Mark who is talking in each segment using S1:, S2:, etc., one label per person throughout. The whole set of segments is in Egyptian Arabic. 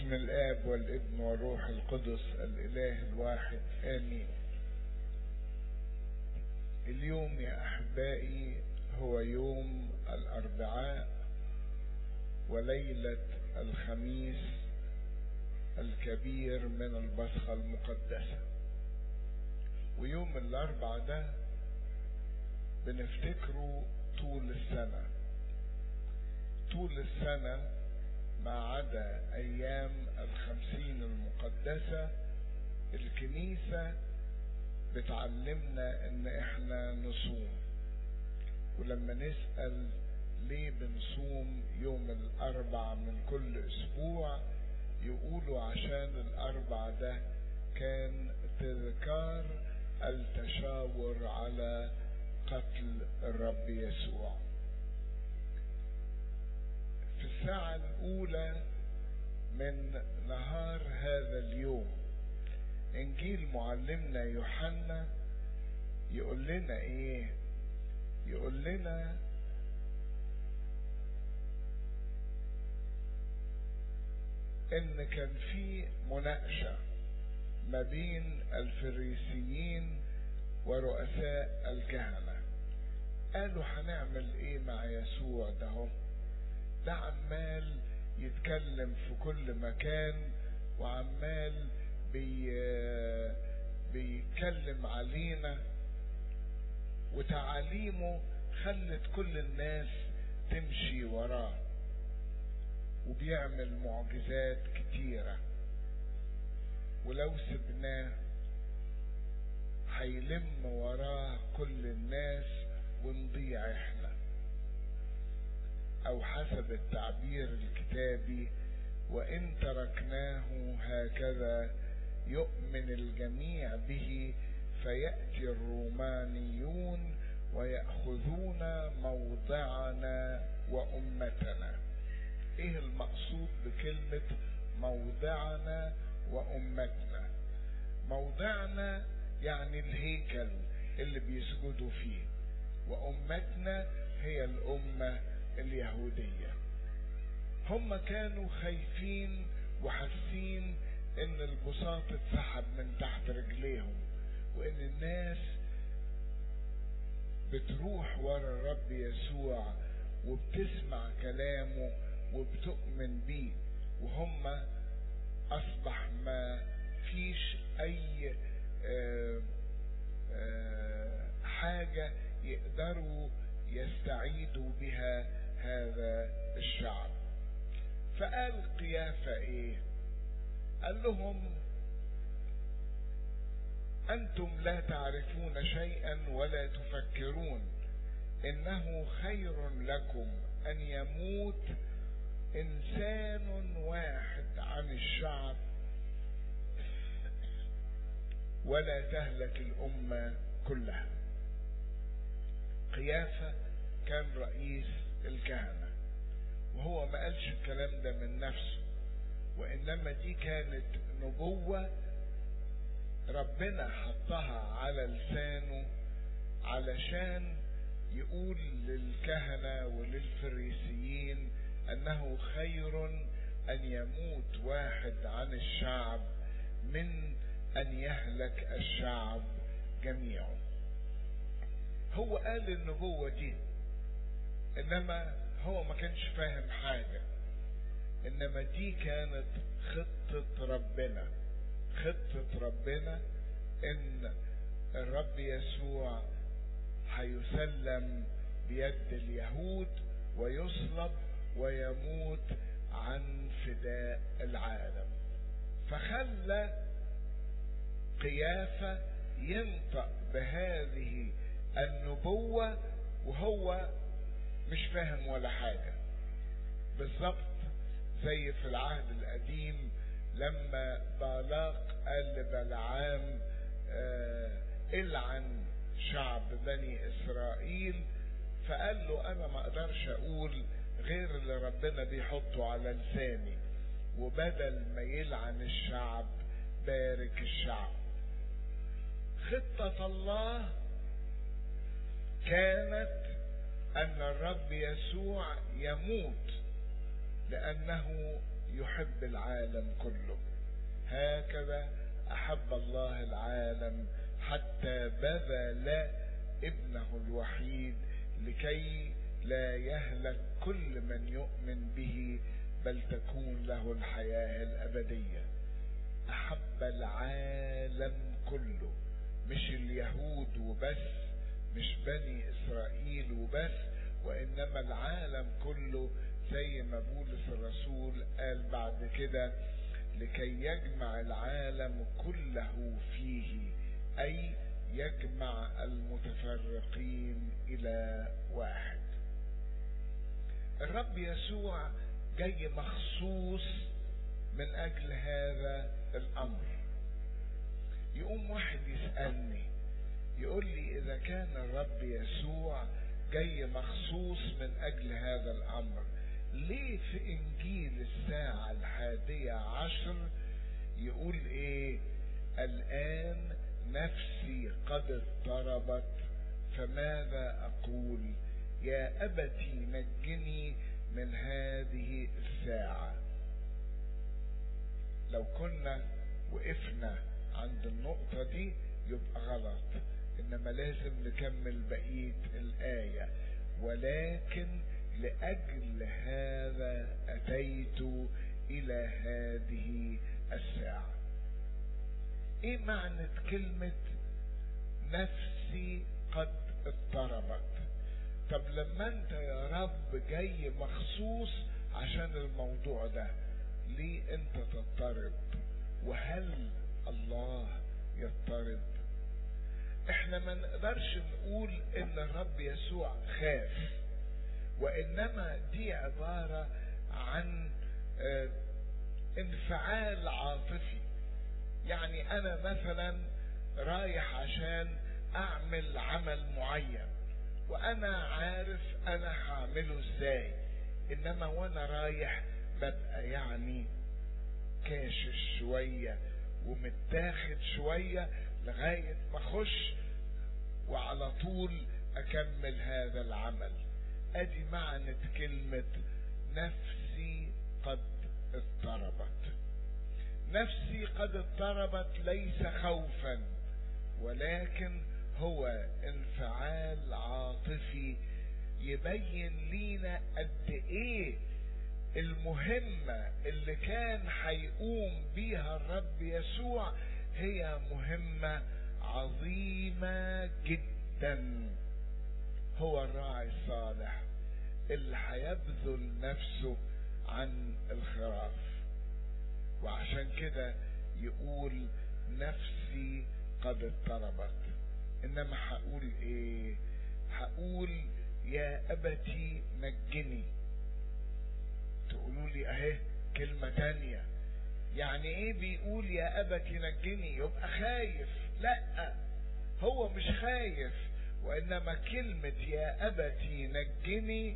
S1: باسم الآب والابن والروح القدس الإله الواحد آمين اليوم يا أحبائي هو يوم الأربعاء وليلة الخميس الكبير من البصخة المقدسة ويوم الأربع ده بنفتكره طول السنة طول السنة ما عدا أيام الخمسين المقدسة الكنيسة بتعلمنا إن إحنا نصوم ولما نسأل ليه بنصوم يوم الأربع من كل أسبوع يقولوا عشان الأربع ده كان تذكار التشاور على قتل الرب يسوع في الساعة الأولى من نهار هذا اليوم إنجيل معلمنا يوحنا يقول لنا إيه؟ يقول لنا إن كان في مناقشة ما بين الفريسيين ورؤساء الكهنة قالوا هنعمل ايه مع يسوع ده هم ده عمال يتكلم في كل مكان وعمال بي بيتكلم علينا وتعاليمه خلت كل الناس تمشي وراه وبيعمل معجزات كتيرة ولو سبناه هيلم وراه كل الناس ونضيع احنا او حسب التعبير الكتابي وان تركناه هكذا يؤمن الجميع به فياتي الرومانيون وياخذون موضعنا وامتنا ايه المقصود بكلمه موضعنا وامتنا موضعنا يعني الهيكل اللي بيسجدوا فيه وامتنا هي الامه اليهوديه هم كانوا خايفين وحاسين ان البساط اتسحب من تحت رجليهم وان الناس بتروح ورا الرب يسوع وبتسمع كلامه وبتؤمن بيه وهم اصبح ما فيش اي آآ آآ حاجة يقدروا يستعيدوا بها هذا الشعب فقال قيافة ايه قال لهم انتم لا تعرفون شيئا ولا تفكرون انه خير لكم ان يموت انسان واحد عن الشعب ولا تهلك الامه كلها قيافه كان رئيس الكهنه وهو ما قالش الكلام ده من نفسه وانما دي كانت نبوه ربنا حطها على لسانه علشان يقول للكهنه وللفريسيين انه خير ان يموت واحد عن الشعب من ان يهلك الشعب جميعه هو قال النبوة دي انما هو ما كانش فاهم حاجة انما دي كانت خطة ربنا خطة ربنا ان الرب يسوع هيسلم بيد اليهود ويصلب ويموت عن فداء العالم فخلى قيافة ينطق بهذه النبوة وهو مش فاهم ولا حاجة بالظبط زي في العهد القديم لما بالاق قال لبلعام آه العن شعب بني اسرائيل فقال له انا ما اقدرش اقول غير اللي ربنا بيحطه على لساني وبدل ما يلعن الشعب بارك الشعب خطة الله كانت أن الرب يسوع يموت لأنه يحب العالم كله هكذا أحب الله العالم حتى بذل ابنه الوحيد لكي لا يهلك كل من يؤمن به بل تكون له الحياة الأبدية أحب العالم كله مش اليهود وبس مش بني إسرائيل وبس وإنما العالم كله زي ما بولس الرسول قال بعد كده لكي يجمع العالم كله فيه أي يجمع المتفرقين إلى واحد الرب يسوع جاي مخصوص من أجل هذا الأمر يقوم واحد يسألني يقول لي إذا كان الرب يسوع جاي مخصوص من أجل هذا الأمر ليه في إنجيل الساعة الحادية عشر يقول إيه الآن نفسي قد اضطربت فماذا أقول يا أبتي نجني من هذه الساعة لو كنا وقفنا عند النقطة دي يبقى غلط إنما لازم نكمل بقية الآية ولكن لأجل هذا أتيت إلى هذه الساعة إيه معنى كلمة نفسي قد اضطربت طب لما انت يا رب جاي مخصوص عشان الموضوع ده ليه انت تضطرب وهل الله يضطرب احنا ما نقدرش نقول ان الرب يسوع خاف وانما دي عبارة عن اه انفعال عاطفي يعني انا مثلا رايح عشان اعمل عمل معين وانا عارف انا هعمله ازاي انما وانا رايح ببقى يعني كاشش شوية ومتاخد شوية لغاية ما اخش وعلى طول اكمل هذا العمل ادي معنى كلمة نفسي قد اضطربت نفسي قد اضطربت ليس خوفا ولكن هو انفعال عاطفي يبين لينا قد ايه المهمة اللي كان هيقوم بيها الرب يسوع هي مهمة عظيمة جدا هو الراعي الصالح اللي هيبذل نفسه عن الخراف وعشان كده يقول نفسي قد اضطربت انما هقول ايه هقول يا ابتي نجني تقولوا لي اهي كلمة تانية يعني ايه بيقول يا ابتي نجني يبقى خايف لا هو مش خايف وانما كلمة يا ابتي نجني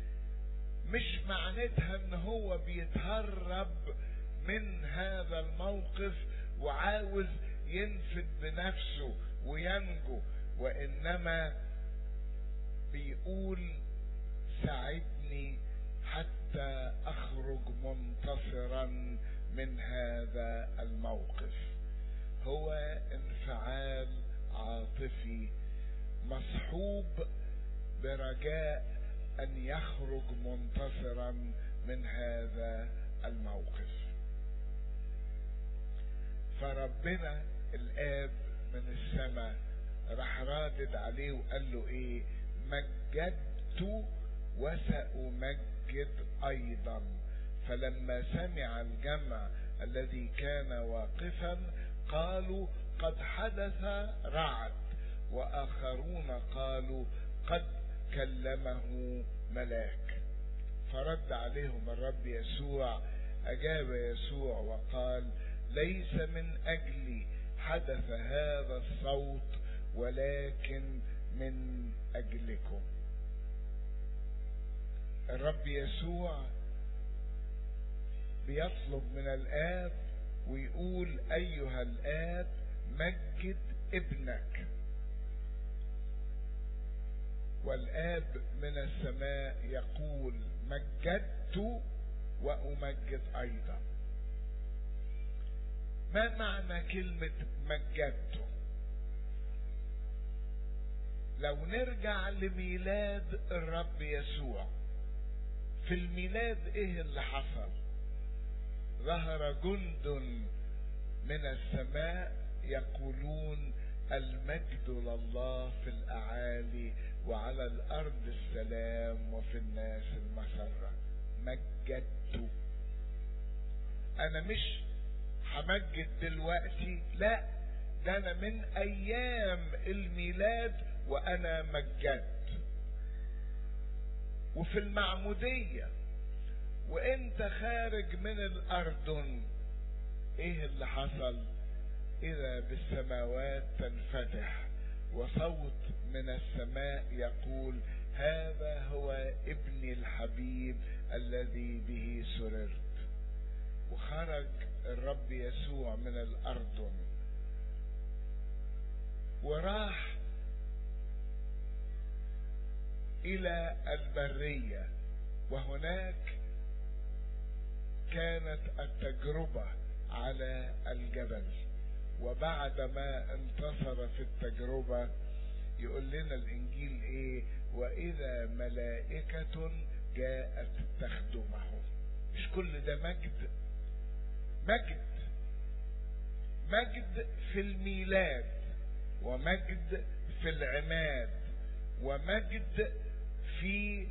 S1: مش معناتها ان هو بيتهرب من هذا الموقف وعاوز ينفد بنفسه وينجو وانما بيقول ساعدني حتى اخرج منتصرا من هذا الموقف هو انفعال عاطفي مصحوب برجاء ان يخرج منتصرا من هذا الموقف فربنا الاب من السماء راح رادد عليه وقال له ايه مجدت وسأمجد ايضا فلما سمع الجمع الذي كان واقفا قالوا قد حدث رعد واخرون قالوا قد كلمه ملاك فرد عليهم الرب يسوع اجاب يسوع وقال ليس من اجلي حدث هذا الصوت ولكن من اجلكم الرب يسوع بيطلب من الاب ويقول ايها الاب مجد ابنك والاب من السماء يقول مجدت وأمجد أيضا ما معنى كلمة مجدته لو نرجع لميلاد الرب يسوع في الميلاد ايه اللي حصل ظهر جند من السماء يقولون المجد لله في الاعالي وعلى الارض السلام وفي الناس المسره مجدته انا مش همجد دلوقتي لا ده انا من ايام الميلاد وانا مجدت وفي المعمودية وانت خارج من الاردن ايه اللي حصل اذا بالسماوات تنفتح وصوت من السماء يقول هذا هو ابني الحبيب الذي به سررت وخرج الرب يسوع من الاردن وراح الى البريه وهناك كانت التجربه على الجبل وبعدما انتصر في التجربه يقول لنا الانجيل ايه واذا ملائكه جاءت تخدمه مش كل ده مجد مجد مجد في الميلاد ومجد في العماد ومجد في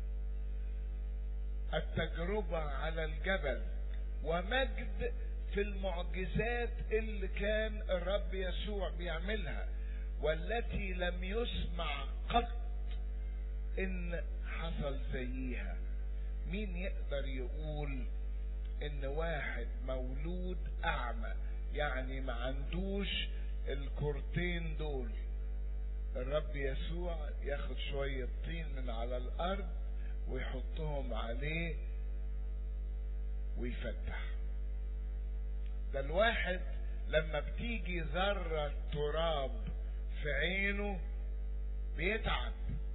S1: التجربة على الجبل ومجد في المعجزات اللي كان الرب يسوع بيعملها والتي لم يسمع قط ان حصل زيها مين يقدر يقول ان واحد مولود اعمى يعني ما عندوش الكورتين دول الرب يسوع ياخد شوية طين من على الارض ويحطهم عليه ويفتح ده الواحد لما بتيجي ذرة تراب في عينه بيتعب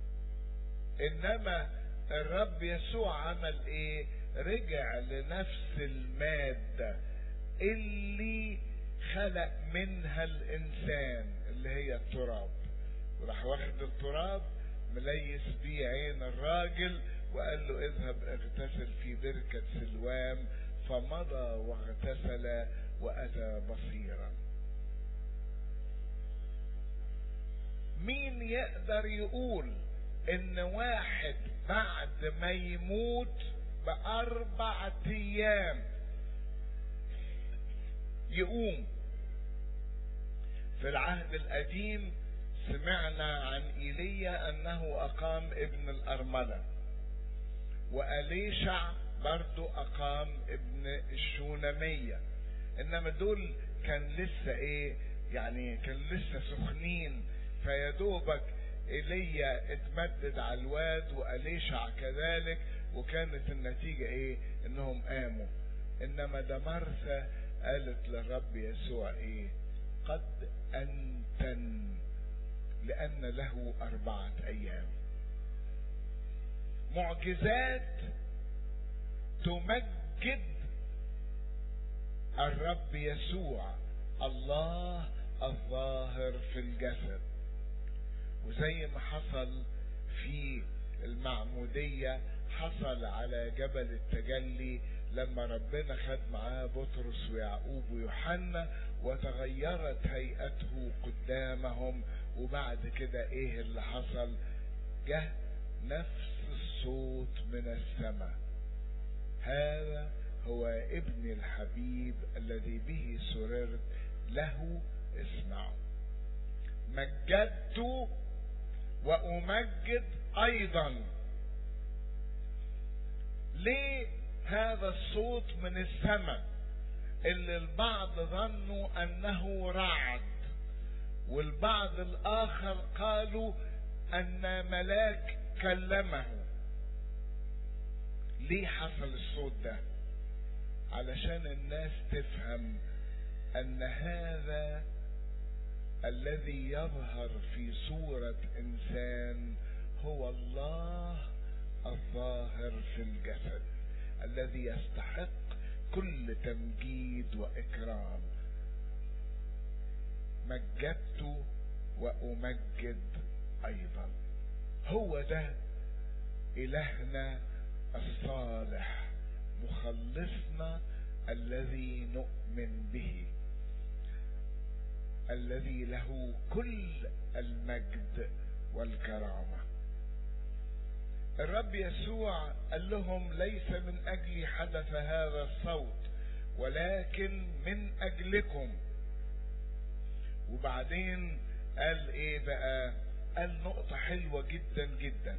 S1: انما الرب يسوع عمل ايه رجع لنفس المادة اللي خلق منها الانسان اللي هي التراب وراح واخد التراب مليس بيه عين الراجل وقال له اذهب اغتسل في بركة سلوام فمضى واغتسل واتى بصيرا مين يقدر يقول ان واحد بعد ما يموت باربع ايام يقوم في العهد القديم سمعنا عن ايليا انه اقام ابن الارمله واليشع برضو اقام ابن الشونميه انما دول كان لسه ايه يعني كان لسه سخنين فيدوبك ايليا اتمدد على الواد واليشع كذلك وكانت النتيجه ايه انهم قاموا انما ده مرثا قالت للرب يسوع ايه قد انتن لان له اربعه ايام معجزات تمجد الرب يسوع الله الظاهر في الجسد وزي ما حصل في المعمودية حصل على جبل التجلي لما ربنا خد معاه بطرس ويعقوب ويوحنا وتغيرت هيئته قدامهم وبعد كده ايه اللي حصل جه نفس الصوت من السماء هذا هو ابن الحبيب الذي به سررت له اسمعوا مجدت وامجد ايضا ليه هذا الصوت من السماء اللي البعض ظنوا انه رعد والبعض الاخر قالوا ان ملاك كلمه ليه حصل الصوت ده علشان الناس تفهم ان هذا الذي يظهر في صورة انسان هو الله الظاهر في الجسد الذي يستحق كل تمجيد واكرام مجدت وامجد ايضا هو ده الهنا الصالح مخلصنا الذي نؤمن به الذي له كل المجد والكرامه الرب يسوع قال لهم ليس من اجلي حدث هذا الصوت ولكن من اجلكم وبعدين قال ايه بقى قال نقطة حلوة جدا جدا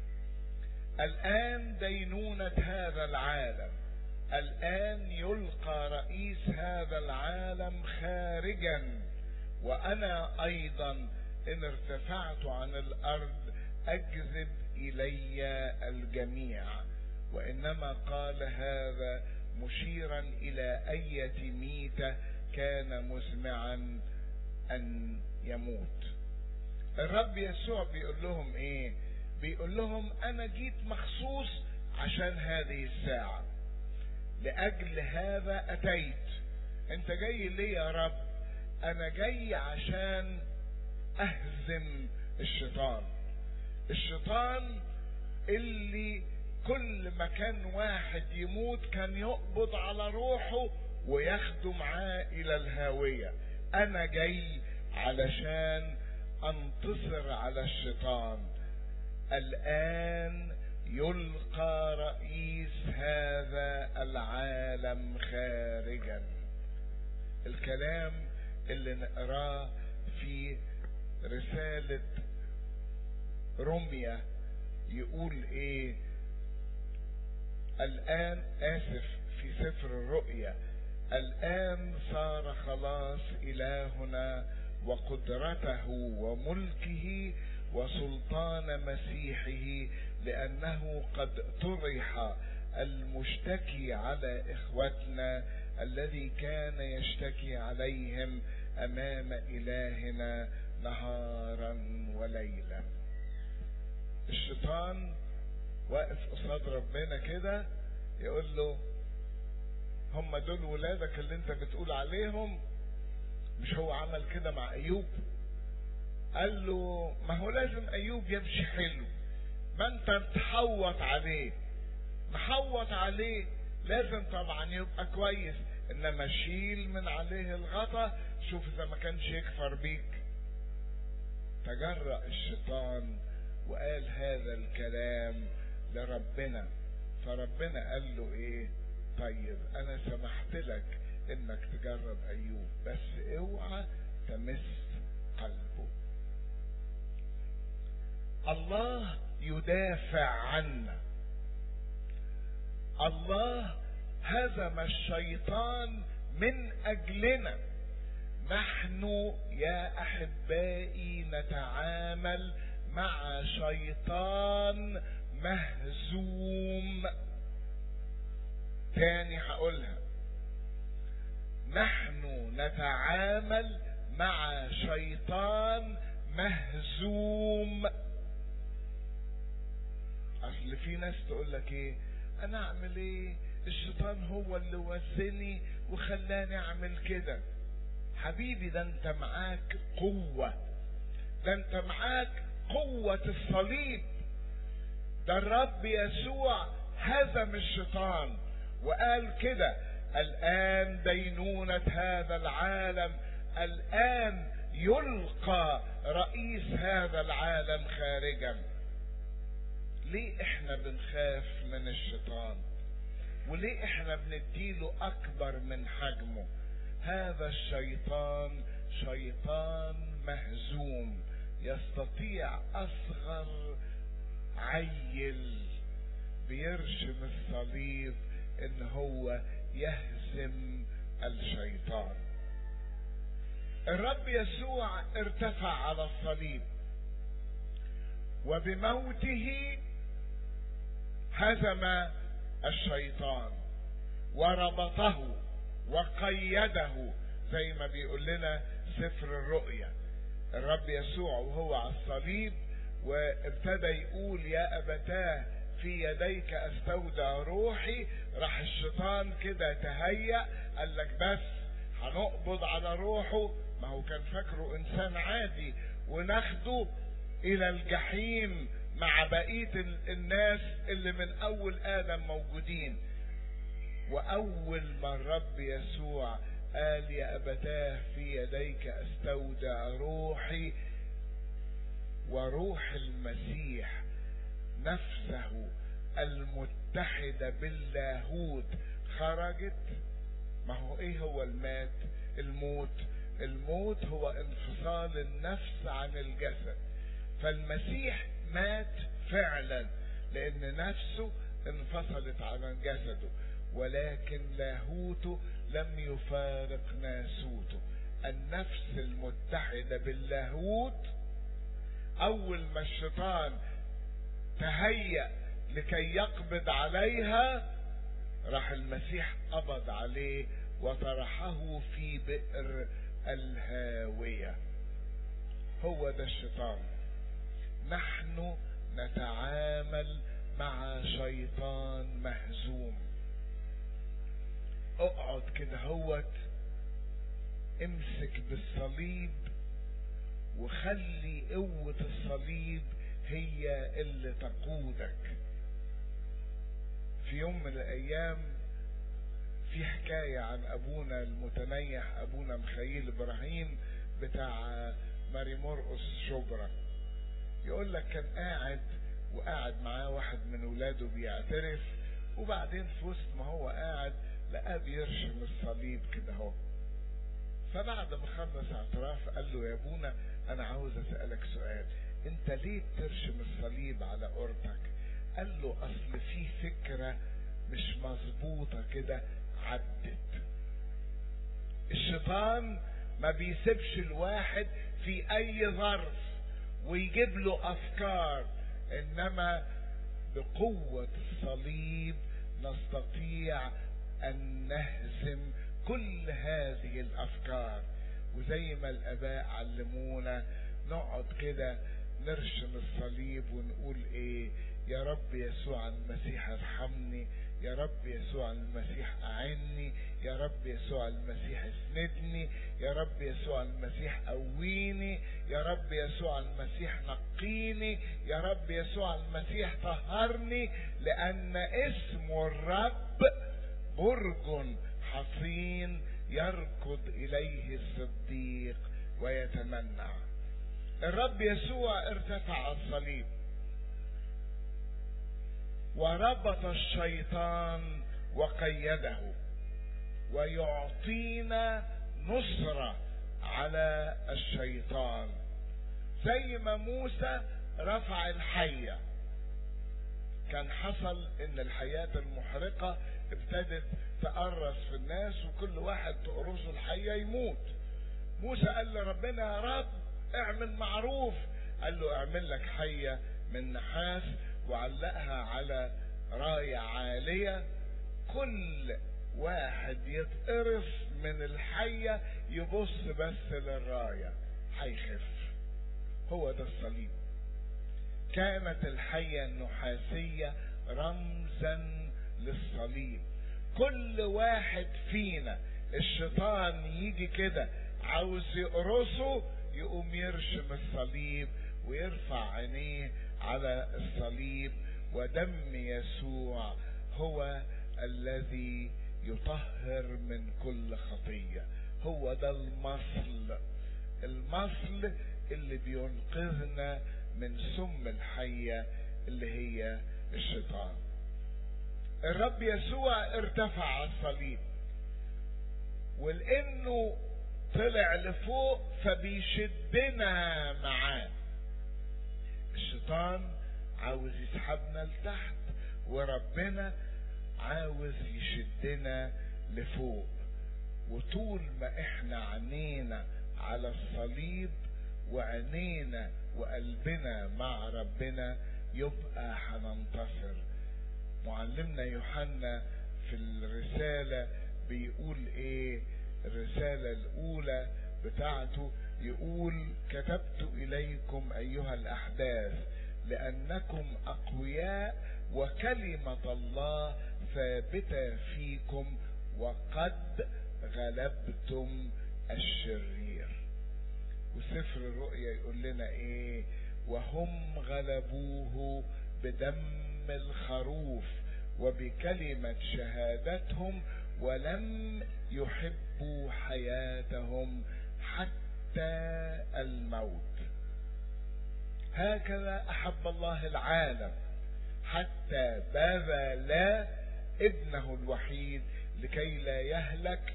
S1: الآن دينونة هذا العالم الآن يلقى رئيس هذا العالم خارجا وأنا أيضا إن ارتفعت عن الأرض أجذب إلي الجميع وإنما قال هذا مشيرا إلى أية ميتة كان مزمعا أن يموت الرب يسوع بيقول لهم إيه بيقول لهم أنا جيت مخصوص عشان هذه الساعة لأجل هذا أتيت أنت جاي ليه يا رب أنا جاي عشان أهزم الشيطان الشيطان اللي كل ما كان واحد يموت كان يقبض على روحه وياخده معاه الى الهاوية انا جاي علشان انتصر على الشيطان الان يلقى رئيس هذا العالم خارجا الكلام اللي نقراه في رسالة رمية يقول ايه الان اسف في سفر الرؤيا الان صار خلاص الهنا وقدرته وملكه وسلطان مسيحه لانه قد طرح المشتكي على اخوتنا الذي كان يشتكي عليهم امام الهنا نهارا وليلا الشيطان واقف قصاد ربنا كده يقول له هم دول ولادك اللي انت بتقول عليهم مش هو عمل كده مع ايوب قال له ما هو لازم ايوب يمشي حلو ما انت تحوط عليه محوط عليه لازم طبعا يبقى كويس انما شيل من عليه الغطا شوف اذا ما كانش يكفر بيك تجرأ الشيطان وقال هذا الكلام لربنا فربنا قال له ايه طيب انا سمحت لك انك تجرب ايوب بس اوعى تمس قلبه الله يدافع عنا الله هزم الشيطان من اجلنا نحن يا احبائي نتعامل مع شيطان مهزوم تاني هقولها نحن نتعامل مع شيطان مهزوم اصل في ناس تقول لك ايه انا اعمل ايه الشيطان هو اللي وزني وخلاني اعمل كده حبيبي ده انت معاك قوة ده انت معاك قوة الصليب ده الرب يسوع هزم الشيطان وقال كده الآن دينونة هذا العالم الآن يلقى رئيس هذا العالم خارجا ليه احنا بنخاف من الشيطان وليه احنا بنديله اكبر من حجمه هذا الشيطان شيطان مهزوم يستطيع اصغر عيل بيرشم الصليب ان هو يهزم الشيطان الرب يسوع ارتفع على الصليب وبموته هزم الشيطان وربطه وقيده زي ما بيقول لنا سفر الرؤيا الرب يسوع وهو على الصليب وابتدى يقول يا ابتاه في يديك استودع روحي راح الشيطان كده تهيأ قال لك بس هنقبض على روحه ما هو كان فاكره انسان عادي وناخده الى الجحيم مع بقية الناس اللي من اول ادم موجودين واول ما الرب يسوع قال يا ابتاه في يديك استودع روحي وروح المسيح نفسه المتحدة باللاهوت خرجت ما هو ايه هو المات الموت الموت هو انفصال النفس عن الجسد فالمسيح مات فعلا لان نفسه انفصلت عن جسده ولكن لاهوته لم يفارق ناسوته النفس المتحدة باللاهوت اول ما الشيطان تهيأ لكي يقبض عليها راح المسيح قبض عليه وطرحه في بئر الهاوية هو ده الشيطان نحن نتعامل مع شيطان مهزوم اقعد كده هوت امسك بالصليب وخلي قوة الصليب هي اللي تقودك في يوم من الايام في حكاية عن ابونا المتنيح ابونا مخيل ابراهيم بتاع ماري مرقس شبرا يقول لك كان قاعد وقاعد معاه واحد من ولاده بيعترف وبعدين في وسط ما هو قاعد لقاه بيرشم الصليب كده اهو فبعد ما خلص اعتراف قال له يا ابونا انا عاوز اسالك سؤال انت ليه بترشم الصليب على قرطك قال له اصل في فكره مش مظبوطه كده عدت الشيطان ما بيسيبش الواحد في اي ظرف ويجيب له افكار انما بقوه الصليب نستطيع ان نهزم كل هذه الافكار وزي ما الاباء علمونا نقعد كده نرشم الصليب ونقول ايه يا رب يسوع المسيح ارحمني يا رب يسوع المسيح اعني يا رب يسوع المسيح اسندني يا رب يسوع المسيح قويني يا رب يسوع المسيح نقيني يا رب يسوع المسيح طهرني لان اسم الرب برج حصين يركض اليه الصديق ويتمنع الرب يسوع ارتفع الصليب وربط الشيطان وقيده ويعطينا نصرة على الشيطان زي ما موسى رفع الحية كان حصل ان الحياة المحرقة ابتدت تقرص في الناس وكل واحد تقرصه الحية يموت موسى قال لربنا يا رب اعمل معروف قال له اعمل لك حية من نحاس وعلقها على راية عالية كل واحد يتقرص من الحية يبص بس للراية هيخف هو ده الصليب كانت الحية النحاسية رمزا للصليب كل واحد فينا الشيطان يجي كده عاوز يقرصه يقوم يرشم الصليب ويرفع عينيه على الصليب ودم يسوع هو الذي يطهر من كل خطية هو ده المصل المصل اللي بينقذنا من سم الحية اللي هي الشيطان الرب يسوع ارتفع على الصليب ولانه طلع لفوق فبيشدنا معاه الشيطان عاوز يسحبنا لتحت وربنا عاوز يشدنا لفوق وطول ما احنا عينينا على الصليب وعينينا وقلبنا مع ربنا يبقى هننتصر معلمنا يوحنا في الرسالة بيقول ايه الرسالة الاولى بتاعته يقول كتبت اليكم ايها الاحداث لانكم اقوياء وكلمة الله ثابتة فيكم وقد غلبتم الشرير وسفر الرؤيا يقول لنا ايه وهم غلبوه بدم الخروف وبكلمة شهادتهم ولم يحبوا حياتهم حتى الموت هكذا احب الله العالم حتى بذل ابنه الوحيد لكي لا يهلك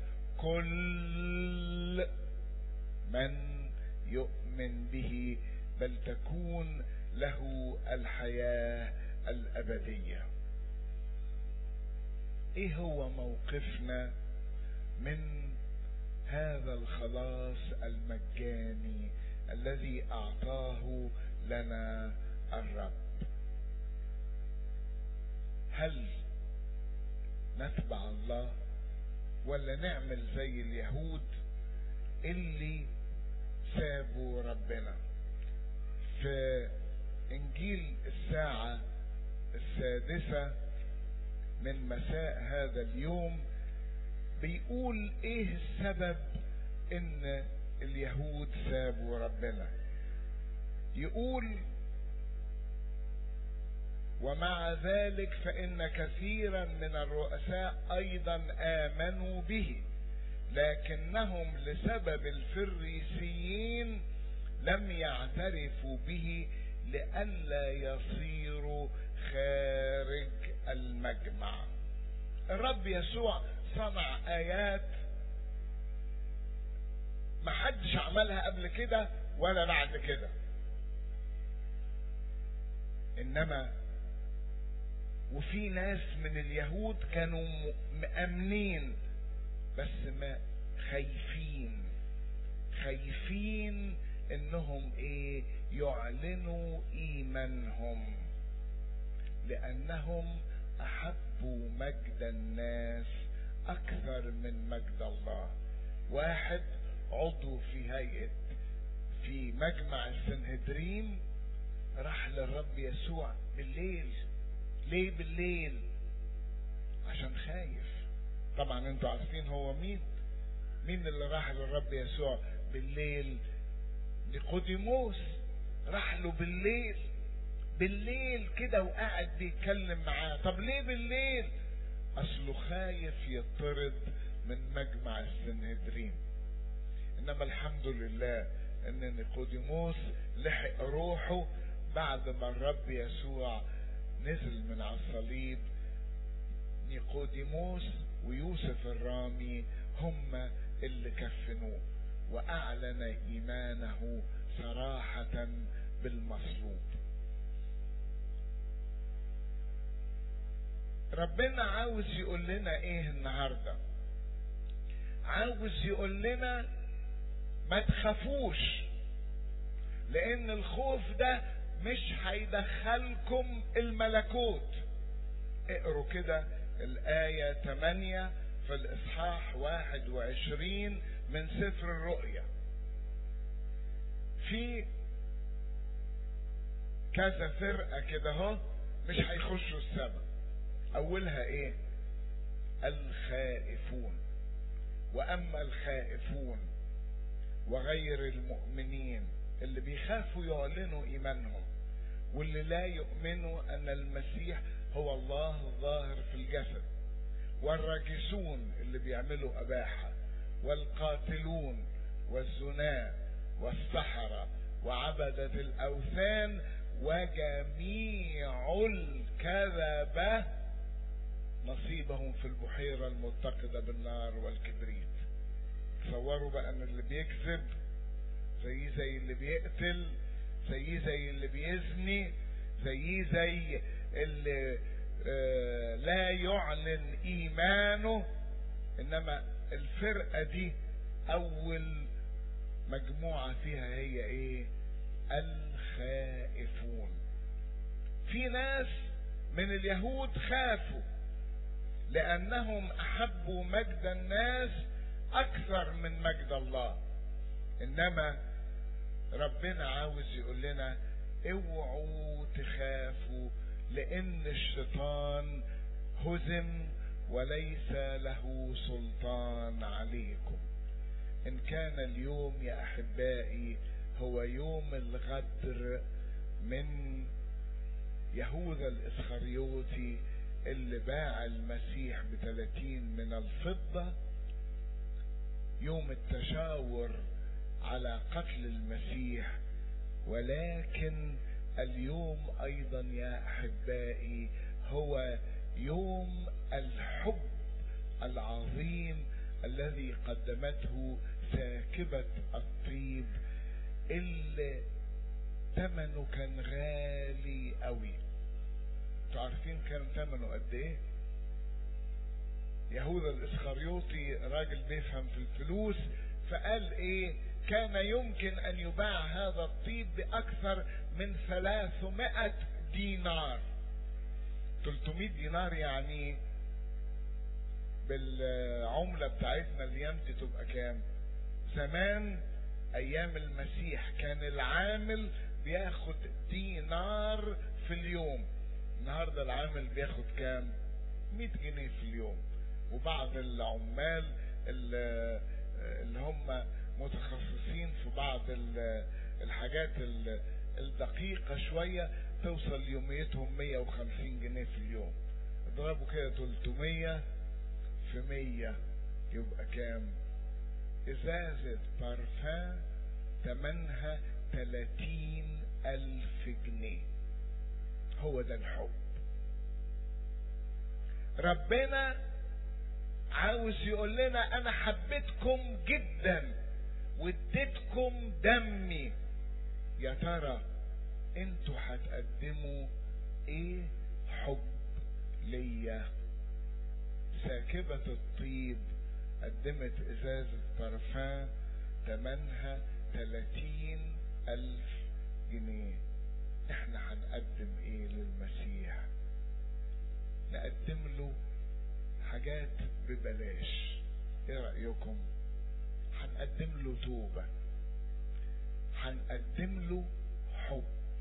S1: كل من يؤمن به بل تكون له الحياه الابديه ايه هو موقفنا من هذا الخلاص المجاني الذي اعطاه لنا الرب هل نتبع الله ولا نعمل زي اليهود اللي سابوا ربنا في انجيل الساعة السادسة من مساء هذا اليوم بيقول ايه السبب ان اليهود سابوا ربنا يقول ومع ذلك فإن كثيرا من الرؤساء أيضا آمنوا به لكنهم لسبب الفريسيين لم يعترفوا به لئلا يصيروا خارج المجمع الرب يسوع صنع آيات محدش عملها قبل كده ولا بعد كده انما وفي ناس من اليهود كانوا مأمنين بس ما خايفين خايفين انهم ايه يعلنوا ايمانهم لانهم احبوا مجد الناس اكثر من مجد الله واحد عضو في هيئة في مجمع السنهدرين راح للرب يسوع بالليل ليه بالليل عشان خايف طبعا انتوا عارفين هو مين مين اللي راح للرب يسوع بالليل نيقوديموس راح له بالليل بالليل كده وقاعد بيتكلم معاه طب ليه بالليل اصله خايف يطرد من مجمع السنهدرين انما الحمد لله ان نيقوديموس لحق روحه بعد ما الرب يسوع نزل من على الصليب نيقوديموس ويوسف الرامي هم اللي كفنوه واعلن ايمانه صراحة بالمصلوب ربنا عاوز يقول لنا ايه النهارده عاوز يقول لنا ما تخافوش لان الخوف ده مش هيدخلكم الملكوت اقروا كده الآية 8 في الإصحاح 21 من سفر الرؤيا في كذا فرقة كده اهو مش هيخشوا السماء أولها إيه؟ الخائفون وأما الخائفون وغير المؤمنين اللي بيخافوا يعلنوا ايمانهم واللي لا يؤمنوا ان المسيح هو الله الظاهر في الجسد والراجسون اللي بيعملوا اباحه والقاتلون والزنا والسحرة وعبدة الاوثان وجميع الكذبة نصيبهم في البحيرة المتقدة بالنار والكبريت تصوروا بقى ان اللي بيكذب زي زي اللي بيقتل زي زي اللي بيزني زي زي اللي آه لا يعلن ايمانه انما الفرقة دي اول مجموعة فيها هي ايه الخائفون في ناس من اليهود خافوا لانهم احبوا مجد الناس اكثر من مجد الله انما ربنا عاوز يقول لنا اوعوا تخافوا لان الشيطان هزم وليس له سلطان عليكم ان كان اليوم يا احبائي هو يوم الغدر من يهوذا الاسخريوطي اللي باع المسيح بثلاثين من الفضة يوم التشاور على قتل المسيح ولكن اليوم ايضا يا احبائي هو يوم الحب العظيم الذي قدمته ساكبة الطيب اللي ثمنه كان غالي قوي انتوا عارفين كان ثمنه قد ايه يهوذا الاسخريوطي راجل بيفهم في الفلوس فقال ايه كان يمكن ان يباع هذا الطيب باكثر من 300 دينار 300 دينار يعني بالعملة بتاعتنا الايام دي تبقى كام زمان ايام المسيح كان العامل بياخد دينار في اليوم النهارده العامل بياخد كام 100 جنيه في اليوم وبعض العمال اللي, اللي هم متخصصين في بعض الحاجات الدقيقة شوية توصل يوميتهم 150 جنيه في اليوم اضربوا كده 300 في 100 يبقى كام ازازة بارفان تمنها 30 الف جنيه هو ده الحب ربنا عاوز يقول لنا انا حبيتكم جدا واديتكم دمي يا ترى انتوا هتقدموا ايه حب ليا ساكبة الطيب قدمت ازازة بارفان تمنها تلاتين الف جنيه احنا هنقدم ايه للمسيح نقدم له حاجات ببلاش ايه رأيكم هنقدم له توبة هنقدم له حب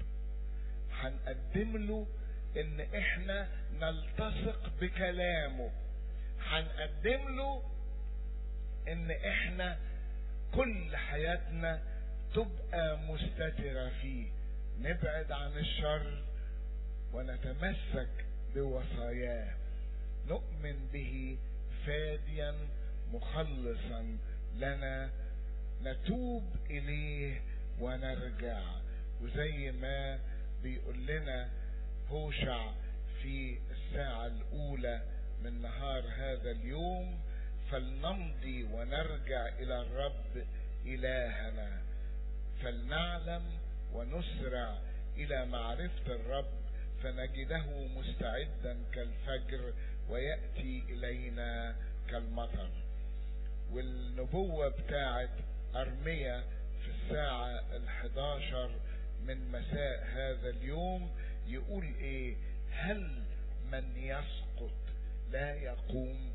S1: هنقدم له ان احنا نلتصق بكلامه هنقدم له ان احنا كل حياتنا تبقى مستترة فيه نبعد عن الشر ونتمسك بوصاياه نؤمن به فاديا مخلصا لنا نتوب اليه ونرجع وزي ما بيقول لنا هوشع في الساعة الأولى من نهار هذا اليوم فلنمضي ونرجع إلى الرب إلهنا فلنعلم ونسرع إلى معرفة الرب فنجده مستعدا كالفجر ويأتي إلينا كالمطر والنبوة بتاعت أرمية في الساعة الحداشر من مساء هذا اليوم يقول ايه هل من يسقط لا يقوم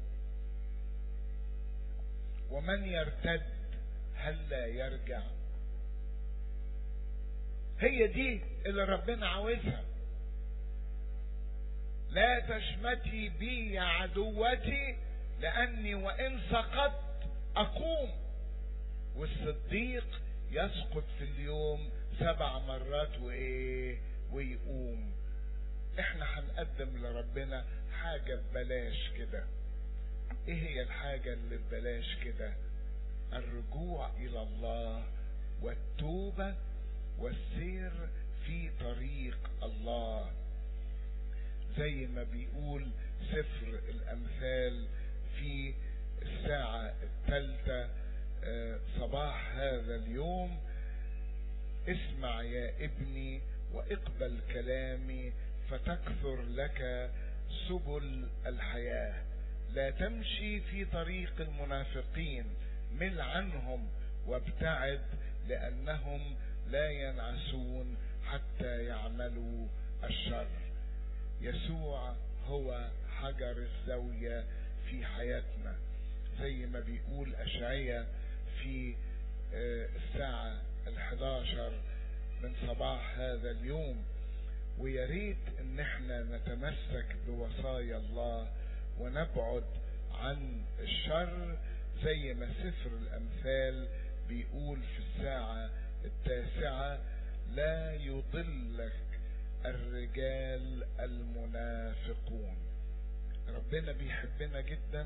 S1: ومن يرتد هل لا يرجع هي دي اللي ربنا عاوزها لا تشمتي بي يا عدوتي لاني وان سقطت اقوم والصديق يسقط في اليوم سبع مرات وايه ويقوم احنا هنقدم لربنا حاجة ببلاش كده ايه هي الحاجة اللي ببلاش كده الرجوع الى الله والتوبة والسير في طريق الله زي ما بيقول سفر الامثال في الساعة الثالثة صباح هذا اليوم اسمع يا ابني واقبل كلامي فتكثر لك سبل الحياة لا تمشي في طريق المنافقين مل عنهم وابتعد لأنهم لا ينعسون حتى يعملوا الشر يسوع هو حجر الزاوية في حياتنا زي ما بيقول أشعية في الساعة الحداشر من صباح هذا اليوم ويا ريت ان احنا نتمسك بوصايا الله ونبعد عن الشر زي ما سفر الامثال بيقول في الساعة التاسعة لا يضلك الرجال المنافقون ربنا بيحبنا جدا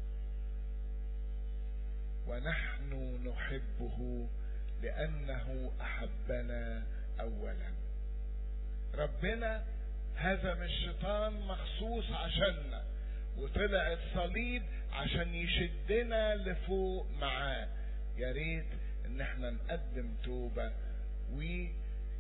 S1: ونحن نحبه لانه احبنا اولا ربنا هزم الشيطان مخصوص عشاننا وطلع الصليب عشان يشدنا لفوق معاه يا ريت ان احنا نقدم توبة ونسلك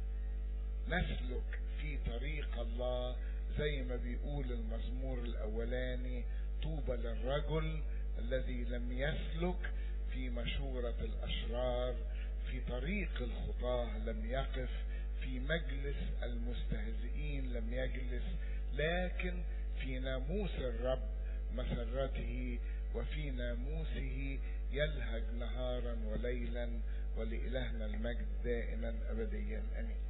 S1: في طريق الله زي ما بيقول المزمور الاولاني طوبى للرجل الذي لم يسلك في مشورة الاشرار في طريق الخطاه لم يقف في مجلس المستهزئين لم يجلس لكن في ناموس الرب مسرته وفي ناموسه يلهج نهارا وليلا ولإلهنا المجد دائما أبديا أمين